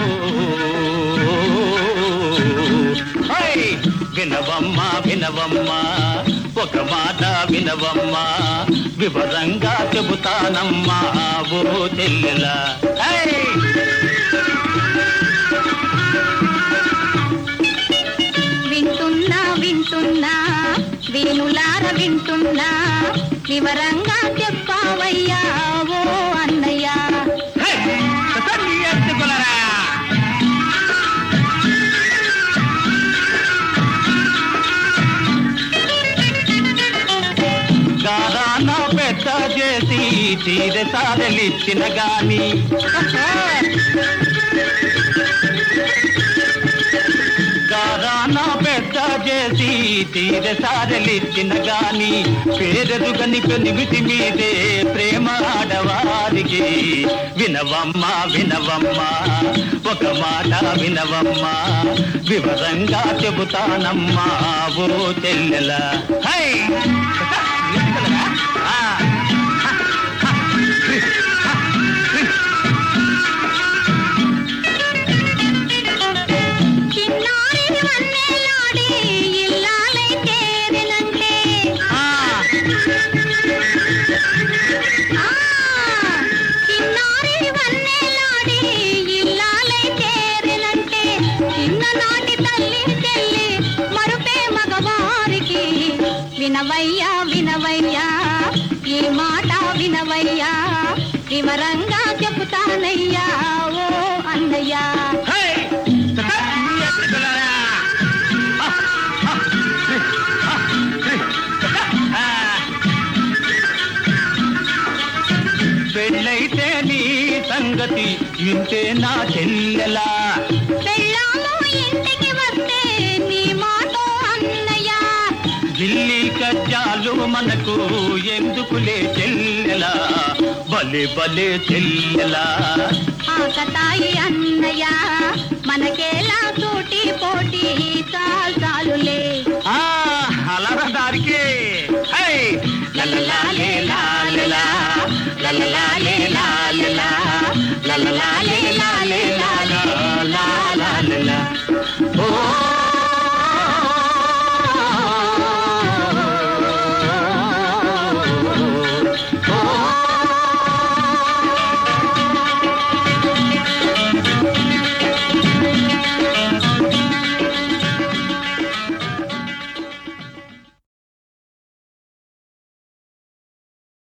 High! వినవమ్మా వినవమ్మా ఒక మాట వినవమ్మా వివరంగా చెబుతానమ్మా ఓ చెల్లెలా హై! వింటున్నా వింటున్నా వేణులార వింటున్నా వివరంగా చెప్పావయ్యా ఓ అన్నయ్యా హై! తల్లి ఎత్తుకులరా! గారాన పెద్ద చేసి చీర సారలిచ్చిన గాని గారాన పెద్ద చేసి చీర సారలిచ్చిన గాని పేరెరుగని పెనిమిటి మీదే ప్రేమ ఆడవారికి వినవమ్మా వినవమ్మా ఒక మాట వినవమ్మా వివరంగా చెబుతానమ్మా ఓ చెల్లెల హై ఆ. చిన్నారి వన్నెలాడి ఇల్లాలై చేరినంటే ఆ. ఆ, చిన్నారి వన్నెలాడి ఇల్లాలై చేరినంటే చిన్ననాటి తల్లి చెల్లి మరుపే మగవారికి వినవయ్యా వినవయ్యా ఈ మాట వినవయ్యా వివరంగా చెబుతానయ్యా ఓ అన్నయ్యా హై! తల్లి ఎత్తుకులరా! ఆ. పెళ్ళైతే నీ సంగతి వింటే నా చెల్లెలా పెళ్ళాము ఇంటికి వస్తే నీ మాట అన్నయ్యా ఢిల్లీ కజ్జాలు మనకు ఎందుకులే చెల్లెలా భలే భలే చెల్లెలా ఆకతాయి అన్నయ్య మనకేలా తోటి పోటీ చాలు చాలులే ఆ అలర దారికి హై! లలలాలే లాలలా, లలలాలే లాలలా, లలలాలే లాలే లాలా, లాలాలలా.